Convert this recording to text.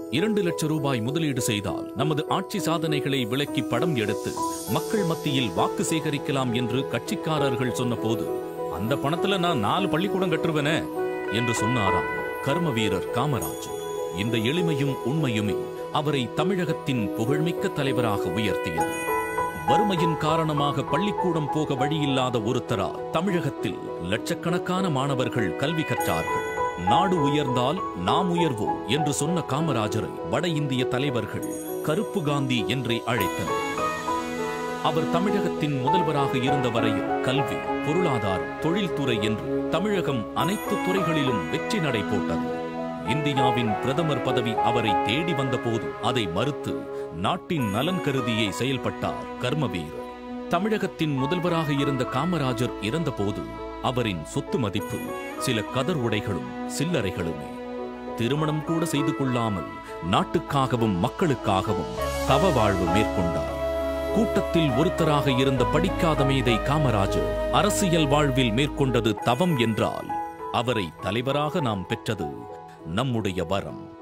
இரண்டு லட்சம் ரூபாய் முதலீடு செய்தால் நமது ஆட்சி சாதனைகளை விளக்கி படம் எடுத்து மக்கள் மத்தியில் வாக்கு சேகரிக்கலாம் என்று கட்சிக்காரர்கள் சொன்னபோது அந்த பணத்துல நான் நாலு பள்ளிக்கூடம் கட்டுருவேனே என்று சொன்னாராம் கர்ம வீரர் காமராஜர் இந்த எளிமையும் உண்மையுமே அவரை தமிழகத்தின் புகழ்மிக்க தலைவராக உயர்த்தியது வறுமையின் காரணமாக பள்ளிக்கூடம் போக வழியில்லாத ஒருத்தரால் தமிழகத்தில் லட்சக்கணக்கான மாணவர்கள் கல்வி கற்றார்கள் நாடு உயர்ந்தால் நாம் உயர்வோம் என்று சொன்ன காமராஜரை வட இந்திய தலைவர்கள் கருப்பு காந்தி என்றே அழைத்தனர் அவர் தமிழகத்தின் முதல்வராக இருந்த வரையில் கல்வி பொருளாதாரம் தொழில்துறை என்று தமிழகம் அனைத்து துறைகளிலும் வெற்றி நடை போட்டது இந்தியாவின் பிரதமர் பதவி அவரை தேடி வந்தபோது அதை மறுத்து நாட்டின் நலன் கருதியே செயல்பட்டார் கர்மவீரர் தமிழகத்தின் முதல்வராக இருந்த காமராஜர் இறந்தபோது அவரின் சொத்து மதிப்பு சில கதர் உடைகளும் சில்லறைகளுமே திருமணம் கூட செய்து கொள்ளாமல் நாட்டுக்காகவும் மக்களுக்காகவும் தவ வாழ்வு மேற்கொண்டார் கூட்டத்தில் ஒருத்தராக இருந்த படிக்காத மேதை காமராஜர் அரசியல் வாழ்வில் மேற்கொண்டது தவம் என்றால் அவரை தலைவராக நாம் பெற்றது நம்முடைய வரம்